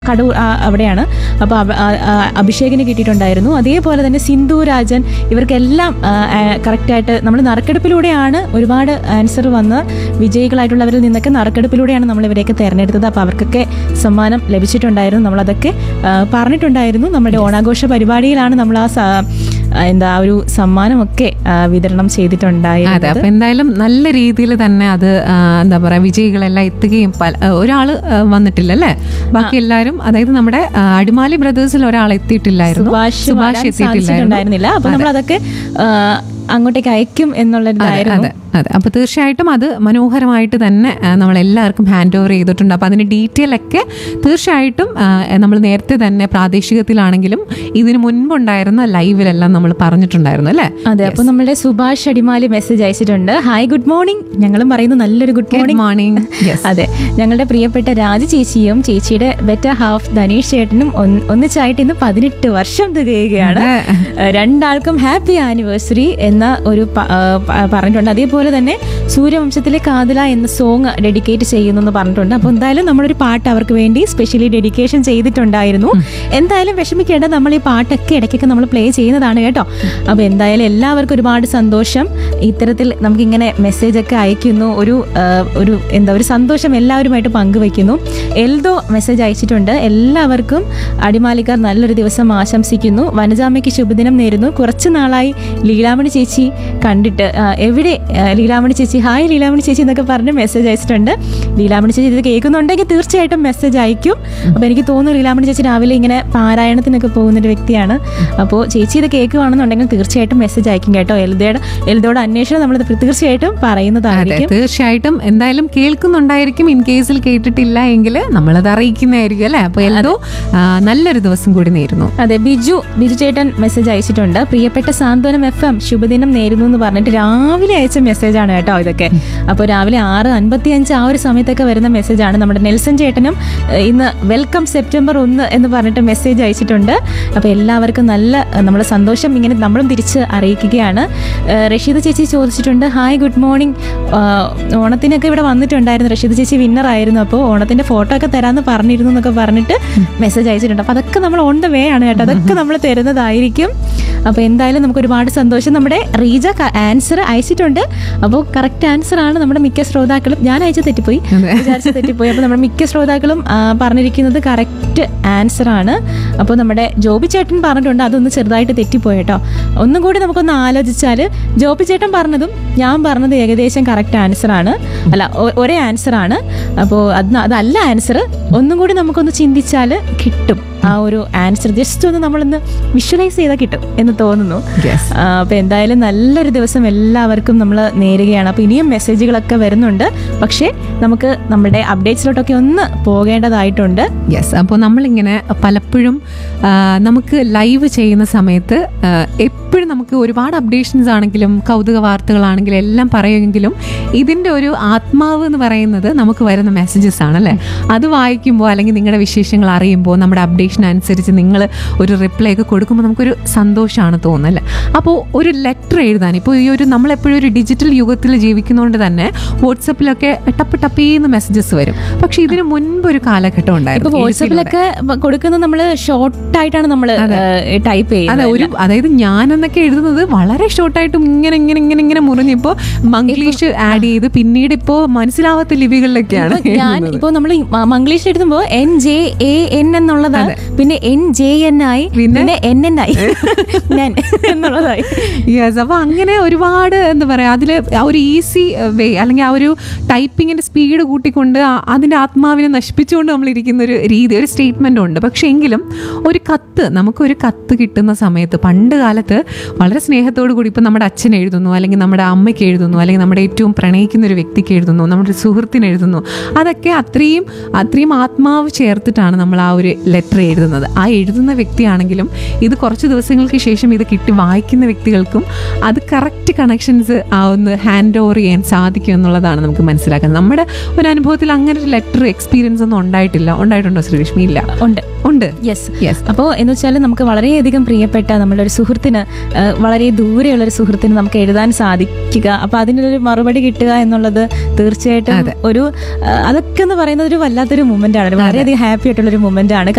കടൂർ ആ, അവിടെയാണ് അപ്പോൾ അഭിഷേകിന് കിട്ടിയിട്ടുണ്ടായിരുന്നു അതേപോലെ തന്നെ സിന്ധു രാജൻ ഇവർക്കെല്ലാം കറക്റ്റായിട്ട് നമ്മൾ നറുക്കെടുപ്പിലൂടെയാണ് ഒരുപാട് ആൻസർ വന്ന് വിജയികളായിട്ടുള്ളവരിൽ നിന്നൊക്കെ നറുക്കെടുപ്പിലൂടെയാണ് നമ്മൾ ഇവരെയൊക്കെ തിരഞ്ഞെടുത്തത് അപ്പോൾ അവർക്കൊക്കെ സമ്മാനം ലഭിച്ചിട്ടുണ്ടായിരുന്നു നമ്മളതൊക്കെ ആ, പറഞ്ഞിട്ടുണ്ടായിരുന്നു നമ്മുടെ ഓണാഘോഷ പരിപാടിയിലാണ് നമ്മൾ ആ സ- ആ, എന്താ ആ ഒരു സമ്മാനമൊക്കെ ആ, വിതരണം അതെ ചെയ്തിട്ടുണ്ടായിരുന്നത് അപ്പൊ എന്തായാലും നല്ല രീതിയിൽ തന്നെ അത് ആ, എന്താ പറയാ വിജയികളെല്ലാം എത്തുകയും പല ആ, ഒരാള് ആ, വന്നിട്ടില്ല അല്ലേ ബാക്കി എല്ലാവരും അതായത് നമ്മുടെ ആ, അടിമാലി ബ്രദേഴ്സിൽ ഒരാൾ എത്തിയിട്ടില്ലായിരുന്നു സുഭാഷ് സുഭാഷ് വരാൻ എത്തിയിട്ടില്ലായിരുന്നു സാധിച്ചിട്ടുണ്ടായിരുന്നില്ല അപ്പൊ നമ്മൾ അതൊക്കെ ആ, അങ്ങോട്ടേക്ക് അയക്കും എന്നുള്ളതായിരുന്നു അതെ അതെ അപ്പൊ തീർച്ചയായിട്ടും അത് മനോഹരമായിട്ട് തന്നെ നമ്മൾ എല്ലാവർക്കും ഹാൻഡ് ഓവർ ചെയ്തിട്ടുണ്ട് അപ്പൊ അതിന്റെ ഡീറ്റെയിൽ ഒക്കെ തീർച്ചയായിട്ടും നമ്മൾ നേരത്തെ തന്നെ പ്രാദേശികത്തിലാണെങ്കിലും ഇതിനു മുൻപുണ്ടായിരുന്ന ലൈവിലെല്ലാം നമ്മൾ പറഞ്ഞിട്ടുണ്ടായിരുന്നു അല്ലേ അതെ അപ്പൊ നമ്മുടെ സുഭാഷ് അടിമാലി മെസ്സേജ് അയച്ചിട്ടുണ്ട് ഹായ് ഗുഡ് മോർണിംഗ് ഞങ്ങളും പറയുന്നു നല്ലൊരു good good morning morning yes അതെ ഞങ്ങളുടെ പ്രിയപ്പെട്ട രാജ ചേച്ചിയും ചേച്ചിയുടെ ബെറ്റർ ഹാഫ് ധനീഷ് ചേട്ടനും ഒന്ന് ഒന്നിച്ചായിട്ട് ഇന്ന് പതിനെട്ട് വർഷം തികയുകയാണ് ഏഹ് രണ്ടാൾക്കും ഹാപ്പി ആനിവേഴ്സറി എന്ന ഒരു പ- ആ, പ- പറഞ്ഞിട്ടുണ്ട് അതേപോലെ തന്നെ സൂര്യവംശത്തിലെ കാതല എന്ന സോങ് ഡെഡിക്കേറ്റ് ചെയ്യുന്നു എന്ന് പറഞ്ഞിട്ടുണ്ട് അപ്പോൾ എന്തായാലും നമ്മളൊരു പാട്ട് അവർക്ക് വേണ്ടി സ്പെഷ്യലി ഡെഡിക്കേഷൻ ചെയ്തിട്ടുണ്ടായിരുന്നു എന്തായാലും വിഷമിക്കേണ്ട നമ്മൾ ഈ പാട്ടൊക്കെ ഇടയ്ക്കൊക്കെ നമ്മൾ പ്ലേ ചെയ്യുന്നതാണ് കേട്ടോ അപ്പോൾ എന്തായാലും എല്ലാവർക്കും ഒരുപാട് സന്തോഷം ഇത്തരത്തിൽ നമുക്കിങ്ങനെ മെസ്സേജ് ഒക്കെ അയക്കുന്നു ഒരു ആ, ഒരു എന്താ ഒരു സന്തോഷം എല്ലാവരുമായിട്ട് പങ്കുവയ്ക്കുന്നു എൽദോ മെസ്സേജ് അയച്ചിട്ടുണ്ട് എല്ലാവർക്കും അടിമാലിക്കാർ നല്ലൊരു ദിവസം ആശംസിക്കുന്നു വനജാമയ്ക്ക് ശുഭദിനം നേരുന്നു കുറച്ച് നാളായി ലീലാമണി ചേച്ചി കണ്ടിട്ട് ആ, എവിടെ ആ, ലീലാമണി ചേച്ചി ഹായ് ലീലാമണി ചേച്ചി എന്നൊക്കെ പറഞ്ഞ് മെസ്സേജ് അയച്ചിട്ടുണ്ട് ലീലാമണി ചേച്ചി ഇത് കേൾക്കുന്നുണ്ടെങ്കിൽ തീർച്ചയായിട്ടും മെസ്സേജ് അയക്കും അപ്പോൾ എനിക്ക് തോന്നുന്നു ലീലാമണി ചേച്ചി രാവിലെ ഇങ്ങനെ പാരായണത്തിനൊക്കെ പോകുന്നൊരു വ്യക്തിയാണ് അപ്പോൾ ചേച്ചി ഇത് കേൾക്കുകയാണെന്നുണ്ടെങ്കിൽ തീർച്ചയായിട്ടും മെസ്സേജ് അയക്കും കേട്ടോ എൽദയുടെ എൽദോട് അന്വേഷണം നമ്മൾ തീർച്ചയായിട്ടും അതെ പറയുന്നതായിരിക്കും തീർച്ചയായിട്ടും എന്തായാലും കേൾക്കുന്നുണ്ടായിരിക്കും ഇൻ കേസിൽ കേട്ടിട്ടില്ല എങ്കിൽ നമ്മളത് അറിയിക്കുന്നതായിരിക്കും അല്ലേ അപ്പൊ എന്തോ ആ, നല്ലൊരു ദിവസം കൂടി നേരുന്നു അതെ ബിജു ബിജു ചേട്ടൻ മെസ്സേജ് അയച്ചിട്ടുണ്ട് പ്രിയപ്പെട്ട സാന്ത്വനം എഫ് എം ശുഭദിനം നേരുന്നു എന്ന് പറഞ്ഞിട്ട് രാവിലെ അയച്ച മെസ്സേജാണ് കേട്ടോ ഇതൊക്കെ അപ്പോൾ രാവിലെ ആറ് അൻപത്തി അഞ്ച് ആ ഒരു സമയത്തൊക്കെ വരുന്ന മെസ്സേജാണ് നമ്മുടെ നെൽസൺ ചേട്ടനും ഏഹ്, ഇന്ന് വെൽക്കം സെപ്റ്റംബർ ഒന്ന് എന്ന് പറഞ്ഞിട്ട് മെസ്സേജ് അയച്ചിട്ടുണ്ട് അപ്പോൾ എല്ലാവർക്കും നല്ല ഏഹ്, നമ്മുടെ സന്തോഷം ഇങ്ങനെ നമ്മളും തിരിച്ച് അറിയിക്കുകയാണ് ഏഹ്, റഷീദ ചേച്ചി ചോദിച്ചിട്ടുണ്ട് ഹായ് ഗുഡ് മോർണിംഗ് ഓണത്തിനൊക്കെ ഇവിടെ വന്നിട്ടുണ്ടായിരുന്നു റഷീദ ചേച്ചി വിന്നർ ആയിരുന്നു അപ്പോൾ ഓണത്തിന്റെ ഫോട്ടോ ഒക്കെ തരാമെന്ന് പറഞ്ഞിരുന്നു എന്നൊക്കെ പറഞ്ഞിട്ട് മെസ്സേജ് അയച്ചിട്ടുണ്ട് അപ്പോൾ അതൊക്കെ നമ്മൾ ഓൺ ദ വേ ആണ് കേട്ടോ അതൊക്കെ നമ്മൾ തരുന്നതായിരിക്കും അപ്പോൾ എന്തായാലും നമുക്ക് ഒരുപാട് സന്തോഷം നമ്മുടെ റീജ ആൻസർ അയച്ചിട്ടുണ്ട് അപ്പോൾ കറക്റ്റ് ആൻസർ ആണ് നമ്മുടെ മിക്ക ശ്രോതാക്കളും ഞാൻ അയച്ച തെറ്റിപ്പോയി അതെ. വിചാരിച്ച തെറ്റിപ്പോയി അപ്പോൾ നമ്മുടെ മിക്ക ശ്രോതാക്കളും ആ, പറഞ്ഞിരിക്കുന്നത് കറക്റ്റ് ആൻസർ ആണ് അപ്പോൾ നമ്മുടെ ജോബി ചേട്ടൻ പറഞ്ഞിട്ടുണ്ട് അതൊന്ന് ചെറുതായിട്ട് തെറ്റിപ്പോയി കേട്ടോ ഒന്നും കൂടി നമുക്കൊന്ന് ആലോചിച്ചാൽ ജോബി ചേട്ടൻ പറഞ്ഞതും ഞാൻ പറഞ്ഞത് ഏകദേശം കറക്റ്റ് ആൻസർ ആണ് അല്ല ഒ- ഒരേ ആൻസർ ആണ് അപ്പോൾ അത് അതല്ല ആൻസർ ഒന്നും കൂടി നമുക്കൊന്ന് ചിന്തിച്ചാൽ കിട്ടും ആ ഒരു ആൻസർ ജസ്റ്റ് ഒന്ന് നമ്മളൊന്ന് വിഷ്വലൈസ് ചെയ്താൽ കിട്ടും എന്ന് തോന്നുന്നു യെസ് ആ, അപ്പോൾ എന്തായാലും നല്ലൊരു ദിവസം എല്ലാവർക്കും നമ്മൾ നേരുകയാണ് അപ്പോൾ ഇനിയും മെസ്സേജുകളൊക്കെ വരുന്നുണ്ട് പക്ഷേ നമുക്ക് നമ്മുടെ അപ്ഡേറ്റ്സിലോട്ടൊക്കെ ഒന്ന് പോകേണ്ടതായിട്ടുണ്ട് യെസ് അപ്പോൾ നമ്മളിങ്ങനെ പലപ്പോഴും ആ, നമുക്ക് ലൈവ് ചെയ്യുന്ന സമയത്ത് എപ്പോഴും നമുക്ക് ഒരുപാട് അപ്ഡേഷൻസ് ആണെങ്കിലും കൗതുക വാർത്തകളാണെങ്കിലും എല്ലാം പറയുമെങ്കിലും ഇതിൻ്റെ ഒരു ആത്മാവ് എന്ന് പറയുന്നത് നമുക്ക് വരുന്ന മെസ്സേജസ് ആണല്ലേ അത് വായിക്കുമ്പോൾ അല്ലെങ്കിൽ നിങ്ങളുടെ വിശേഷങ്ങൾ അറിയുമ്പോൾ നമ്മുടെ അപ്ഡേഷൻ അനുസരിച്ച് നിങ്ങൾ ഒരു റിപ്ലൈ ഒക്കെ കൊടുക്കുമ്പോൾ നമുക്കൊരു സന്തോഷമാണ് തോന്നുന്നത് അപ്പോൾ ഒരു ലെറ്റർ എഴുതാൻ ഇപ്പോൾ ഈ ഒരു നമ്മളെപ്പോഴും ഒരു ഡിജിറ്റൽ യുഗത്തിൽ ജീവിക്കുന്നതുകൊണ്ട് തന്നെ വാട്സപ്പിലൊക്കെ ടപ്പ് ടപ്പേന്ന് മെസ്സേജസ് വരും പക്ഷെ ഇതിന് മുൻപ് ഒരു കാലഘട്ടം ഇപ്പൊ ഉണ്ടായിരുന്നു വാട്സപ്പിലൊക്കെ കൊടുക്കുന്നത് നമ്മൾ ഷോർട്ടായിട്ടാണ് നമ്മൾ ടൈപ്പ് അതെ ചെയ്യുന്നത് ഒരു അതായത് ഞാൻ എന്നൊക്കെ എഴുതുന്നത് വളരെ ഷോർട്ടായിട്ടും ഇങ്ങനെ ഇങ്ങനെ ഇങ്ങനെ ഇങ്ങനെ മുറിഞ്ഞിപ്പോ മംഗ്ലീഷ് ആഡ് ചെയ്ത് പിന്നീട് ഇപ്പോ മനസ്സിലാവാത്ത ലിപികളിലൊക്കെയാണ് ഇപ്പൊ ഞാൻ ഇപ്പൊ നമ്മൾ മംഗ്ലീഷ് എഴുതുമ്പോ എൻ ജെ എ എൻ എന്നുള്ളതാണ് പിന്നെ എൻ ജെ എൻ ആയി പിന്നെ? പിന്നെ എൻ എൻ ആയി ഞാൻ എന്നുള്ളതായി യെസ് അപ്പൊ അങ്ങനെ ഒരുപാട് എന്താ പറയാ അതില് ആ ഒരു ഈസി വേ അല്ലെങ്കിൽ ആ ഒരു ടൈപ്പിങ്ങിന്റെ സ്പീഡ് കൂട്ടിക്കൊണ്ട് ആ- അതിന്റെ ആത്മാവിനെ നശിപ്പിച്ചുകൊണ്ട് നമ്മൾ ഇരിക്കുന്ന ഒരു രീതി ഒരു സ്റ്റേറ്റ്മെന്റ് ഉണ്ട് പക്ഷെ എങ്കിലും ഒരു കത്ത് നമുക്കൊരു കത്ത് കിട്ടുന്ന സമയത്ത് പണ്ട് കാലത്ത് വളരെ സ്നേഹത്തോടു കൂടി ഇപ്പം നമ്മുടെ അച്ഛൻ എഴുതുന്നു അല്ലെങ്കിൽ നമ്മുടെ അമ്മയ്ക്ക് എഴുതുന്നു അല്ലെങ്കിൽ നമ്മുടെ ഏറ്റവും പ്രണയിക്കുന്ന ഒരു വ്യക്തിക്ക് എഴുതുന്നു നമ്മുടെ സുഹൃത്തിന് എഴുതുന്നു അതൊക്കെ അത്രയും അത്രയും ആത്മാവ് ചേർത്തിട്ടാണ് നമ്മൾ ആ ഒരു ലെറ്റർ എഴുതുന്നത് ആ എഴുതുന്ന വ്യക്തിയാണെങ്കിലും ഇത് കുറച്ച് ദിവസങ്ങൾക്ക് ശേഷം ഇത് കിട്ടി വായിക്കുന്ന വ്യക്തികൾക്കും അത് കറക്റ്റ് കണക്ഷൻസ് ആ ഒന്ന് ഹാൻഡ് ഓവർ ചെയ്യാൻ സാധിക്കും എന്നുള്ളതാണ് നമുക്ക് മനസ്സിലാക്കുന്നത് നമ്മുടെ ഒരു അനുഭവത്തിൽ അങ്ങനെ ഒരു ലെറ്റർ എക്സ്പീരിയൻസ് ഒന്നും ഉണ്ടായിട്ടില്ല ഉണ്ടായിട്ടുണ്ടോ ശ്രീലക്ഷ്മി ഇല്ല ഉണ്ട് ഉണ്ട് യെസ് യെസ് അപ്പോൾ എന്ന് വെച്ചാൽ നമുക്ക് വളരെയധികം പ്രിയപ്പെട്ട നമ്മുടെ ഒരു സുഹൃത്തിന് ആ, വളരെ ദൂരെയുള്ള ഒരു സുഹൃത്തിന് നമുക്ക് എഴുതാൻ സാധിക്കുക അപ്പൊ അതിനൊരു മറുപടി കിട്ടുക എന്നുള്ളത് തീർച്ചയായിട്ടും ഒരു ആ, അതൊക്കെ എന്ന് പറയുന്നത് ഒരു വല്ലാത്തൊരു മൊമെന്റ് ആണ് വളരെയധികം ഹാപ്പി ആയിട്ടുള്ള ഒരു മൊമെന്റ് ആണ്